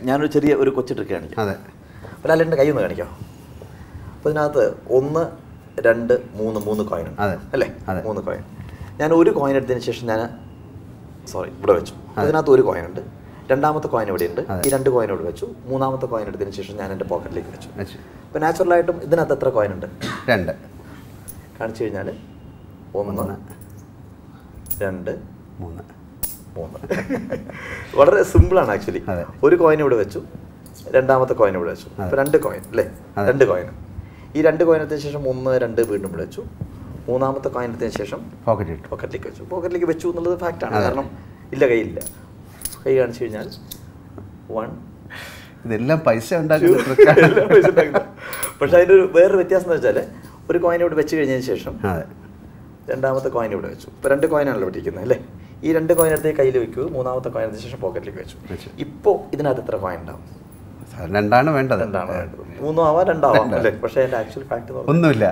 ഞാനൊരു ചെറിയ ഒരു കൊച്ചു ട്രിക്ക് കാണിക്കാം അതെ അപ്പോൾ ലാലേട്ടൻ്റെ കൈ ഒന്ന് കാണിക്കാം അപ്പോൾ ഇതിനകത്ത് ഒന്ന് രണ്ട് മൂന്ന് മൂന്ന് കോയിൻ ഉണ്ട് അതെ. അല്ലേ അതെ. മൂന്ന് കോയിൻ ഞാൻ ഒരു കോയിൻ എടുത്തതിന് ശേഷം ഞാൻ സോറി ഇവിടെ വെച്ചു അതിനകത്ത് ഒരു കോയിൻ ഉണ്ട് രണ്ടാമത്തെ കോയിൻ ഇവിടെ ഉണ്ട് അതെ. ഈ രണ്ട് കോയിൻ ഇവിടെ വെച്ചു മൂന്നാമത്തെ കോയിൻ എടുത്തതിന് ശേഷം ഞാൻ എൻ്റെ പോക്കറ്റിലേക്ക് വെച്ചു വെച്ചു അപ്പോൾ നാച്ചുറലായിട്ടും ഇതിനകത്ത് എത്ര കോയിൻ ഉണ്ട് രണ്ട് കാണിച്ചു കഴിഞ്ഞാൽ ഒന്ന് ഒന്ന്. രണ്ട് മൂന്ന് മൂന്ന് വളരെ സിമ്പിളാണ് ആക്ച്വലി അതെ. ഒരു കോയിൻ ഇവിടെ വെച്ചു രണ്ടാമത്തെ കോയിൻ ഇവിടെ വെച്ചു അതെ. അപ്പോൾ രണ്ട് കോയിൻ അല്ലേ അതെ. രണ്ട് കോയിൻ ഈ രണ്ട് കോയിൻ എടുത്തതിന് ശേഷം ഒന്ന് രണ്ട് വീണ്ടും ഇവിടെ വെച്ചു മൂന്നാമത്തെ കോയിൻ എടുത്തതിന് ശേഷം പോക്കറ്റ് ഇട്ടു പോക്കറ്റിലേക്ക് വെച്ചു പോക്കറ്റിലേക്ക് വെച്ചു എന്നുള്ളത് ഫാക്റ്റാണ് അതെ. കാരണം ഇല്ല കയ്യില്ല കൈ കാണിച്ചു കഴിഞ്ഞാൽ വൺ ഇതെല്ലാം പൈസ ഉണ്ടാക്കുന്ന ട്രിക്കാണ് പക്ഷെ അതിൻ്റെ ഒരു വേറൊരു വ്യത്യാസം എന്ന് വെച്ചാൽ ഒരു കോയിൻ ഇവിടെ വെച്ച് കഴിഞ്ഞതിന് ശേഷം അതെ രണ്ടാമത്തെ കോയിൻ ഇവിടെ വെച്ചു ഇപ്പോൾ രണ്ട് കോയിനാണല്ലോ ഇവിടെ ഇരിക്കുന്നത് അല്ലേ ഈ രണ്ട് കോയിൻ എടുത്ത് കയ്യിൽ വെക്കൂ മൂന്നാമത്തെ കോയിൻ എടുത്ത ശേഷം പോക്കറ്റിലേക്ക് വെച്ചു വെച്ചു. ഇപ്പോൾ ഇതിനകത്ത് എത്ര കോയിൻ ഉണ്ടാവും സാധാരണ രണ്ടാണ് വേണ്ടത് രണ്ടാണ് വേണ്ടത് മൂന്നും ആവാം രണ്ടാവാം അല്ലേ പക്ഷേ അതിൻ്റെ ആക്ച്വൽ ഫാക്ട് ഒന്നുമില്ല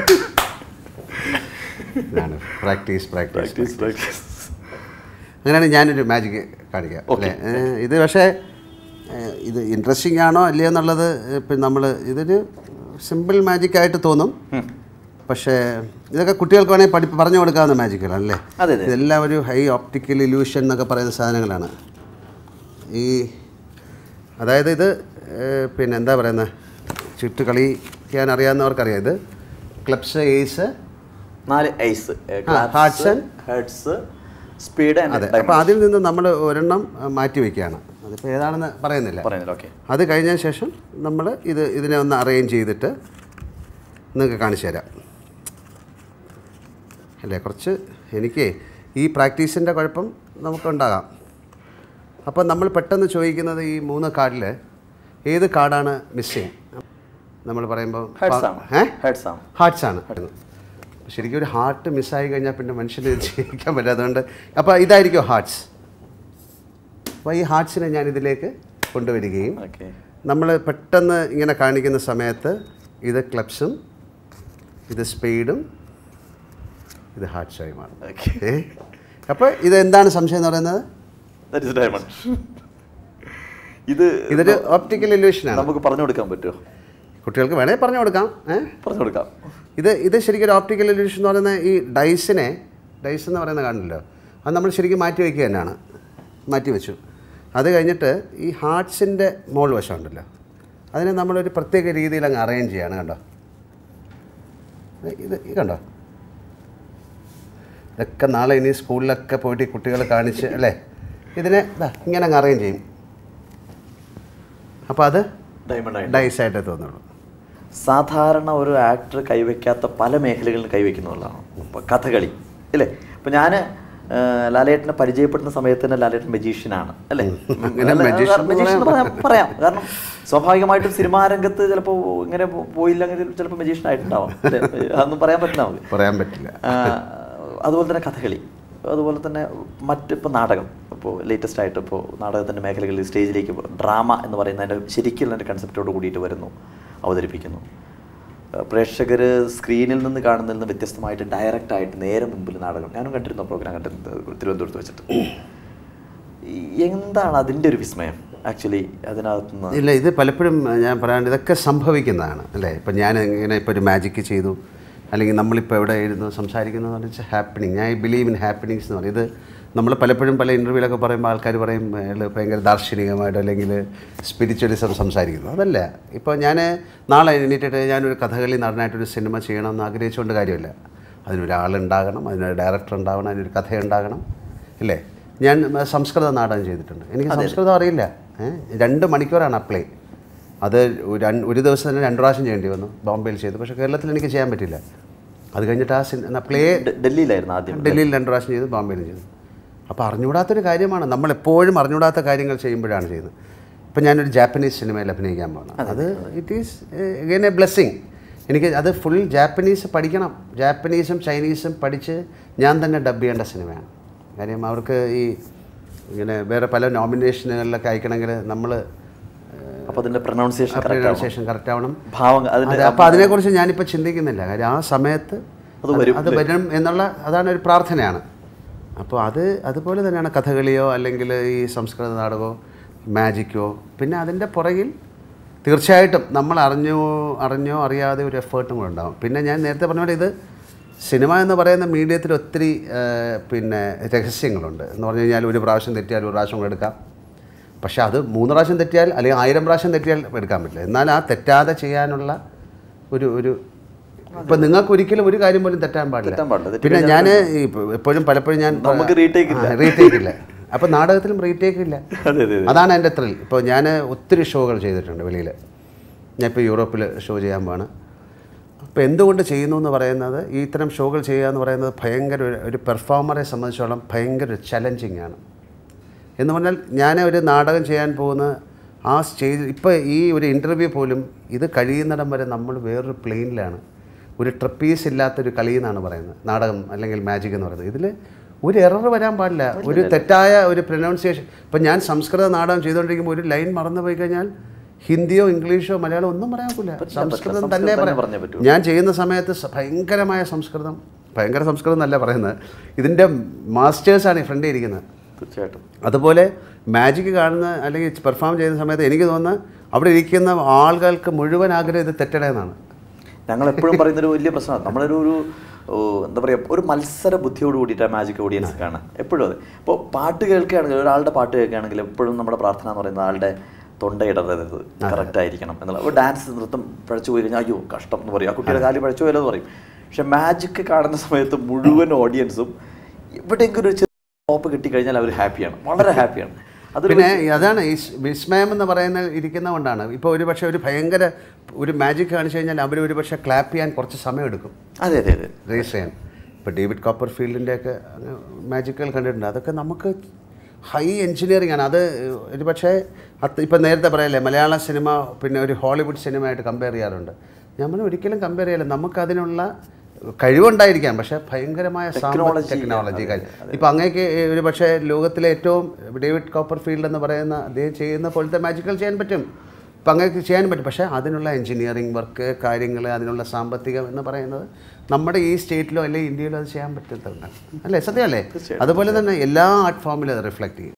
ഇതാണ് പ്രാക്ടീസ് പ്രാക്ടീസ് അങ്ങനെയാണ് ഞാനൊരു മാജിക് കാണിക്കാം അല്ലേ ഏഹ് ഇത് പക്ഷേ ഏഹ് ഇത് ഇൻട്രസ്റ്റിംഗ് ആണോ അല്ലയോ എന്നുള്ളത് ഇപ്പം നമ്മൾ ഇതൊരു സിമ്പിൾ മാജിക് ആയിട്ട് തോന്നും പക്ഷേ ഇതൊക്കെ കുട്ടികൾക്ക് വേണമെങ്കിൽ പഠി പറഞ്ഞു കൊടുക്കാവുന്ന മാജിക്കുകളാണ് അല്ലേ അതെ, അതെ. ഇതെല്ലാം ഒരു ഹൈ ഓപ്റ്റിക്കൽ ഇല്യൂഷൻ എന്നൊക്കെ പറയുന്ന സാധനങ്ങളാണ് ഈ അതായത് ഇത് ഏഹ് പിന്നെ എന്താ പറയുന്നത് ചുറ്റ് കളിക്കാൻ അറിയാവുന്നവർക്കറിയാം ഇത് ക്ലബ്സ് എയ്സ് നാല് ace hearts and- hearts spades അതെ അപ്പോൾ അതിൽ നിന്ന് നമ്മൾ ഒരെണ്ണം അഹ്, മാറ്റി വയ്ക്കുകയാണ് അതിപ്പോൾ ഏതാണെന്ന് പറയുന്നില്ല പറയുന്നില്ല ഓക്കെ അത് കഴിഞ്ഞതിന് ശേഷം നമ്മൾ ഇത് ഇതിനെ ഒന്ന് അറേഞ്ച് ചെയ്തിട്ട് നിങ്ങൾക്ക് കാണിച്ചു തരാം അല്ലേ കുറച്ച് എനിക്ക് ഈ പ്രാക്ടീസിൻ്റെ കുഴപ്പം നമുക്കുണ്ടാകാം അപ്പോൾ നമ്മൾ പെട്ടെന്ന് ചോദിക്കുന്നത് ഈ മൂന്ന് കാർഡിൽ ഏത് കാർഡാണ് മിസ്സിങ് നമ്മൾ പറയുമ്പോൾ ഹെഡ്സ് ആണ് ഏ ഹെഡ്സ് ആണ് ഹാർട്ട്സ് ആണ് ശരിക്കും ഒരു ഹാർട്ട് മിസ്സായി കഴിഞ്ഞാൽ പിന്നെ മനുഷ്യന് ഇത് ജീവിക്കാൻ പറ്റില്ല അതുകൊണ്ട് അപ്പോൾ ഇതായിരിക്കും ഹാർട്ട്സ് അപ്പോൾ ഈ ഹാർട്ട്സിനെ ഞാൻ ഇതിലേക്ക് കൊണ്ടുവരികയും ഓക്കെ നമ്മൾ പെട്ടെന്ന് ഇങ്ങനെ കാണിക്കുന്ന സമയത്ത് ഇത് ക്ലബ്സും ഇത് സ്പീഡും ഇത് ഹാർട്ട്സായുമാണ് ഓക്കെ ഏ അപ്പോൾ ഇത് എന്താണ് സംശയം എന്ന് പറയുന്നത് ദാറ്റ് ഇസ് ഡയമണ്ട് ഇത് ഇതൊരു ഓപ്റ്റിക്കൽ ഇല്യൂഷനാണ് നമുക്ക് പറഞ്ഞു കൊടുക്കാൻ പറ്റുമോ കുട്ടികൾക്ക് വേണേൽ പറഞ്ഞു കൊടുക്കാം ഏ പറഞ്ഞു കൊടുക്കാം ഇത് ഇത് ശരിക്കും ഒരു ഓപ്റ്റിക്കൽ ഇല്യൂഷൻ എന്ന് പറയുന്ന ഈ ഡൈസിനെ ഡൈസ് എന്ന് പറയുന്ന കാണില്ലല്ലോ അത് നമ്മൾ ശരിക്കും മാറ്റി വയ്ക്കുക തന്നെയാണ് മാറ്റി വെച്ചു അത് കഴിഞ്ഞിട്ട് ഈ ഹാർട്സിൻ്റെ മോൾ വശം ഉണ്ടല്ലോ അതിനെ നമ്മളൊരു പ്രത്യേക രീതിയിൽ അങ്ങ് അറേഞ്ച് ചെയ്യാണ് കണ്ടോ ഇത് ഇത് കണ്ടോ ഇതൊക്കെ നാളെ ഇനി സ്കൂളിലൊക്കെ പോയിട്ട് ഈ കുട്ടികൾ കാണിച്ച് അല്ലേ ഇതിനെ ദാ ഇങ്ങനെ അങ്ങ് അറേഞ്ച് ചെയ്യും അപ്പോൾ അത് ഡയമണ്ട് ആയിട്ട് ഡൈസായിട്ടേ തോന്നുള്ളൂ സാധാരണ ഒരു ആക്ടർ കൈവയ്ക്കാത്ത പല മേഖലകളിലും കൈവയ്ക്കുന്നുള്ളതാണ് ഇപ്പോൾ കഥകളി അല്ലേ ഇപ്പം ഞാൻ ലാലേട്ടനെ പരിചയപ്പെടുന്ന സമയത്ത് തന്നെ ലാലേട്ടൻ മെജീഷ്യനാണ് അല്ലേ അങ്ങനെ അല്ല, magician എന്ന് magician എന്ന് പറയാം പറയാം കാരണം സ്വാഭാവികമായിട്ടും സിനിമാ രംഗത്ത് ചിലപ്പോൾ ഇങ്ങനെ പോ- പോയില്ലെങ്കിൽ ചിലപ്പോൾ മെജീഷ്യൻ ആയിട്ടുണ്ടാവാം അല്ലേ അതൊന്നും പറയാൻ പറ്റില്ല നമുക്ക് പറയാൻ പറ്റില്ല ആ, അതുപോലെ തന്നെ കഥകളി അതുപോലെ തന്നെ മറ്റിപ്പോൾ നാടകം ഇപ്പോൾ ലേറ്റസ്റ്റ് ആയിട്ട് ഇപ്പോൾ നാടകത്തിൻ്റെ മേഖലകളിൽ സ്റ്റേജിലേക്ക് ഡ്രാമ എന്ന് പറയുന്നതിൻ്റെ ശരിക്കുള്ള ഒരു കൺസെപ്റ്റോട് കൂടിയിട്ട് വരുന്നു അവതരിപ്പിക്കുന്നു പ്രേക്ഷകർ സ്ക്രീനിൽ നിന്ന് കാണുന്നതിൽ നിന്ന് വ്യത്യസ്തമായിട്ട് ഡയറക്റ്റ് ആയിട്ട് നേരെ മുമ്പിൽ നാടകം ഞാനും കണ്ടിരുന്നു പ്രോഗ്രാം കണ്ടിരുന്നത് തിരുവനന്തപുരത്ത് വെച്ചിട്ട് ഈ എന്താണ് അതിൻ്റെ ഒരു വിസ്മയം ആക്ച്വലി അതിനകത്തുനിന്ന് ഇല്ല ഇത് പലപ്പോഴും ഞാൻ പറയാണ്ട് ഇതൊക്കെ സംഭവിക്കുന്നതാണ് അല്ലേ ഇപ്പം ഞാൻ ഇങ്ങനെ ഇപ്പോൾ ഒരു മാജിക്ക് ചെയ്തു അല്ലെങ്കിൽ നമ്മളിപ്പോൾ എവിടെ ഇരുന്ന് സംസാരിക്കുന്നു എന്ന് പറഞ്ഞാൽ ഹാപ്പനിങ് ഞാൻ ബിലീവ് ഇൻ ഹാപ്പനിങ്സ് എന്ന് പറയും ഇത് നമ്മൾ പലപ്പോഴും പല ഇൻ്റർവ്യൂലൊക്കെ പറയുമ്പോൾ ആൾക്കാർ പറയും അയാൾ ഭയങ്കര ദാർശനികമായിട്ട് അല്ലെങ്കിൽ സ്പിരിച്വലിസം സംസാരിക്കുന്നു അതല്ല ഇപ്പോൾ ഞാൻ നാളെ എണീറ്റിട്ട് ഞാനൊരു കഥകളി നടനായിട്ടൊരു സിനിമ ചെയ്യണമെന്ന് ആഗ്രഹിച്ചുകൊണ്ട് കാര്യമില്ല അതിനൊരാളുണ്ടാകണം അതിനൊരു ഡയറക്ടർ ഉണ്ടാവണം അതിനൊരു കഥ ഉണ്ടാകണം ഇല്ലേ ഞാൻ സംസ്കൃത നാടകം ചെയ്തിട്ടുണ്ട് എനിക്ക് സംസ്കൃതം അറിയില്ല ഏ? രണ്ട് മണിക്കൂറാണ് അപ്ലൈ അത് ഒരു- ഒരു ദിവസം തന്നെ രണ്ട് പ്രാവശ്യം ചെയ്യേണ്ടി വന്നു ബോംബെയിൽ ചെയ്തു പക്ഷേ കേരളത്തിൽ എനിക്ക് ചെയ്യാൻ പറ്റില്ല അത് കഴിഞ്ഞിട്ട് ആ സിനിമ പ്ലേ ഡെ- ഡൽഹിയിലായിരുന്നു ആദ്യം ഡൽഹിയിൽ രണ്ട് പ്രാവശ്യം ചെയ്തു ബോംബെയിലും ചെയ്തു അപ്പോൾ അറിഞ്ഞുകൂടാത്തൊരു കാര്യമാണ് നമ്മൾ എപ്പോഴും അറിഞ്ഞുകൂടാത്ത കാര്യങ്ങൾ ചെയ്യുമ്പോഴാണ് ചെയ്യുന്നത് ഇപ്പം ഞാനൊരു ജാപ്പനീസ് സിനിമയിൽ അഭിനയിക്കാൻ പോകണം അത് it is again a blessing എനിക്ക് അത് ഫുൾ ജാപ്പനീസ് പഠിക്കണം ജാപ്പനീസും ചൈനീസും പഠിച്ച് ഞാൻ തന്നെ ഡബ് ചെയ്യേണ്ട സിനിമയാണ് കാര്യം അവർക്ക് ഈ ഇങ്ങനെ വേറെ പല നോമിനേഷനുകളിലൊക്കെ അയക്കണമെങ്കിൽ നമ്മൾ അപ്പോൾ അതിൻ്റെ പ്രൊനൗൺസിയേഷൻ കറക്റ്റ് പ്രൊനൗൺസിയേഷൻ കറക്റ്റ് ആവണം ഭാവം അതിൻ്റെ അതെ, അപ്പോൾ അതിനെക്കുറിച്ച് ഞാനിപ്പോൾ ചിന്തിക്കുന്നില്ല കാര്യം ആ സമയത്ത് അത് വരും, അത് വരും എന്നുള്ള അതാണ് ഒരു പ്രാർത്ഥനയാണ് അപ്പോൾ അത് അതുപോലെ തന്നെയാണ് കഥകളിയോ അല്ലെങ്കിൽ ഈ സംസ്കൃത നാടകമോ മാജിക്കോ പിന്നെ അതിൻ്റെ പുറകിൽ തീർച്ചയായിട്ടും നമ്മൾ അറിഞ്ഞോ അറിഞ്ഞോ അറിയാതെ ഒരു എഫേർട്ടും കൂടെ ഉണ്ടാവും പിന്നെ ഞാൻ നേരത്തെ പറഞ്ഞ പോലെ ഇത് സിനിമ എന്ന് പറയുന്ന മീഡിയത്തിൽ ഒത്തിരി ആ, പിന്നെ രഹസ്യങ്ങളുണ്ട് എന്ന് പറഞ്ഞു കഴിഞ്ഞാൽ ഒരു പ്രാവശ്യം തെറ്റിയാൽ ഒരു പ്രാവശ്യം കൂടെ എടുക്കാം പക്ഷെ അത് മൂന്ന് പ്രാവശ്യം തെറ്റിയാൽ അല്ലെങ്കിൽ ആയിരം പ്രാവശ്യം തെറ്റിയാൽ എടുക്കാൻ പറ്റില്ല എന്നാൽ ആ തെറ്റാതെ ചെയ്യാനുള്ള ഒരു ഒരു ഇപ്പം നിങ്ങൾക്ക് ഒരിക്കലും ഒരു കാര്യം പോലും തെറ്റാൻ തെറ്റാൻ പാടില്ല. പാടില്ല തെറ്റി പിന്നെ ഞാൻ എപ്പോഴും പലപ്പോഴും ഞാൻ നമുക്ക് retake ഇല്ല. റീടേക്ക് ഇല്ല അപ്പം നാടകത്തിലും റീടേക്ക് ഇല്ല അതെ അതെ അതെ അതാണ് എൻ്റെ ത്രിൽ ഇപ്പോൾ ഞാൻ ഒത്തിരി ഷോകൾ ചെയ്തിട്ടുണ്ട് വെളിയിൽ ഞാൻ ഇപ്പോൾ യൂറോപ്പിൽ ഷോ ചെയ്യാൻ പോവാണ് അപ്പോൾ എന്തുകൊണ്ട് ചെയ്യുന്നു എന്ന് പറയുന്നത് ഈ ഇത്തരം ഷോകൾ ചെയ്യുക എന്ന് പറയുന്നത് ഭയങ്കര ഒരു- ഒരു പെർഫോമറെ സംബന്ധിച്ചോളം ഭയങ്കര ഒരു ചലഞ്ചിങ് ആണ് എന്ന് പറഞ്ഞാൽ ഞാൻ ഒരു നാടകം ചെയ്യാൻ പോകുന്ന ആ സ്റ്റേജ് ഇപ്പോൾ ഈ ഒരു ഇൻ്റർവ്യൂ പോലും ഇത് കഴിയുന്നിടം വരെ നമ്മൾ വേറൊരു പ്ലെയിനിലാണ് ഒരു ട്രപ്പീസ് ഇല്ലാത്തൊരു കളി എന്നാണ് പറയുന്നത് നാടകം അല്ലെങ്കിൽ മാജിക് എന്ന് പറയുന്നത് ഇതിൽ ഒരു എറർ വരാൻ പാടില്ല ഒരു തെറ്റായ ഒരു പ്രൊനൗൺസിയേഷൻ ഇപ്പം ഞാൻ സംസ്കൃത നാടകം ചെയ്തുകൊണ്ടിരിക്കുമ്പോൾ ഒരു ലൈൻ മറന്നു പോയി കഴിഞ്ഞാൽ ഹിന്ദിയോ ഇംഗ്ലീഷോ മലയാളമോ ഒന്നും പറയാൻ പറ്റില്ല പറ്റില്ല, സംസ്കൃതം സംസ്കൃതം തന്നെ തന്നെ പറയാം പറഞ്ഞേ പറ്റൂ. ഞാൻ ചെയ്യുന്ന സമയത്ത് സ- ഭയങ്കരമായ സംസ്കൃതം ഭയങ്കര സംസ്കൃതം എന്നല്ല പറയുന്നത് ഇതിൻ്റെ മാസ്റ്റേഴ്സാണ് ഈ ഫ്രണ്ടിൽ ഇരിക്കുന്നത് തീർച്ചയായിട്ടും അതുപോലെ മാജിക് കാണുന്ന അല്ലെങ്കിൽ പെർഫോം ചെയ്യുന്ന സമയത്ത് എനിക്ക് തോന്നുന്നത് അവിടെ ഇരിക്കുന്ന ആളുകൾക്ക് മുഴുവൻ ആഗ്രഹം ഇത് തെറ്റണമെന്നാണ് ഞങ്ങൾ എപ്പോഴും പറയുന്നൊരു വലിയ പ്രശ്നമാണ് നമ്മളൊരു ഒരു ഓ, എന്താ പറയുക ഒരു മത്സര ബുദ്ധിയോട് കൂടിയിട്ടാണ് മാജിക് ഓഡിയൻസ് കാണുക എപ്പോഴും അതെ ഇപ്പോൾ പാട്ട് കേൾക്കുകയാണെങ്കിൽ ഒരാളുടെ പാട്ട് കേൾക്കുകയാണെങ്കിൽ എപ്പോഴും നമ്മുടെ പ്രാർത്ഥന എന്ന് പറയുന്നത് ആളുടെ തൊണ്ടയിടരുത് കറക്റ്റ് ആയിരിക്കണം എന്നുള്ള ഒരു ഡാൻസ് നൃത്തം പഴച്ചു പോയി കഴിഞ്ഞാൽ അയ്യോ കഷ്ടം എന്ന് പറയും ആ കുട്ടിയുടെ കാലി പഴച്ചു പോയല്ലോ എന്ന് പറയും പക്ഷെ മാജിക് കാണുന്ന സമയത്ത് മുഴുവൻ ഓഡിയൻസും എവിടെയെങ്കിലും ഒരു ചെറിയ ടോപ്പ് കിട്ടിക്കഴിഞ്ഞാൽ അവർ ഹാപ്പിയാണ് വളരെ ഹാപ്പിയാണ് അതൊരു പിന്നെ അതാണ് ഈ സ് വിസ്മയം എന്ന് പറയുന്ന ഇരിക്കുന്നതുകൊണ്ടാണ് ഇപ്പോൾ ഒരു പക്ഷേ ഒരു ഭയങ്കര ഒരു മാജിക് കാണിച്ചു കഴിഞ്ഞാൽ അവർ ഒരു പക്ഷേ ക്ലാപ്പ് ചെയ്യാൻ കുറച്ച് സമയം എടുക്കും അതെ അതെ അതെ രജിസ്റ്റർ ചെയ്യാൻ ഇപ്പോൾ ഡേവിഡ് കോപ്പർ ഫീൽഡിൻ്റെയൊക്കെ മാജിക്കുകൾ കണ്ടിട്ടുണ്ട് അതൊക്കെ നമുക്ക് ഹൈ എൻജിനീയറിംഗ് ആണ് അത് ഒരു പക്ഷേ അത് ഇപ്പം നേരത്തെ പറയല്ലേ മലയാള സിനിമ പിന്നെ ഒരു ഹോളിവുഡ് സിനിമയായിട്ട് കമ്പയർ ചെയ്യാറുണ്ട് നമ്മൾ ഒരിക്കലും കമ്പയർ ചെയ്യില്ല നമുക്കതിനുള്ള കഴിവുണ്ടായിരിക്കാം പക്ഷേ ഭയങ്കരമായ Technology, ടെക്നോളജി അതെ, കാര്യം ഇപ്പം അങ്ങേക്ക് ഒരു പക്ഷേ ലോകത്തിലെ ഏറ്റവും ഡേവിഡ് കോപ്പർ ഫീൽഡ് എന്ന് പറയുന്ന അദ്ദേഹം ചെയ്യുന്ന പോലത്തെ മാജിക്കൽ ചെയ്യാൻ പറ്റും ഇപ്പം അങ്ങേക്ക് ചെയ്യാൻ പറ്റും പക്ഷേ അതിനുള്ള എഞ്ചിനീയറിംഗ് വർക്ക് കാര്യങ്ങൾ അതിനുള്ള സാമ്പത്തികം എന്ന് പറയുന്നത് നമ്മുടെ ഈ സ്റ്റേറ്റിലോ അല്ലെങ്കിൽ ഇന്ത്യയിലോ അത് ചെയ്യാൻ പറ്റത്തില്ല അല്ലേ സത്യമല്ലേ അതുപോലെ തന്നെ എല്ലാ ആർട്ട് ഫോമിലും അത് റിഫ്ലക്റ്റ് ചെയ്യും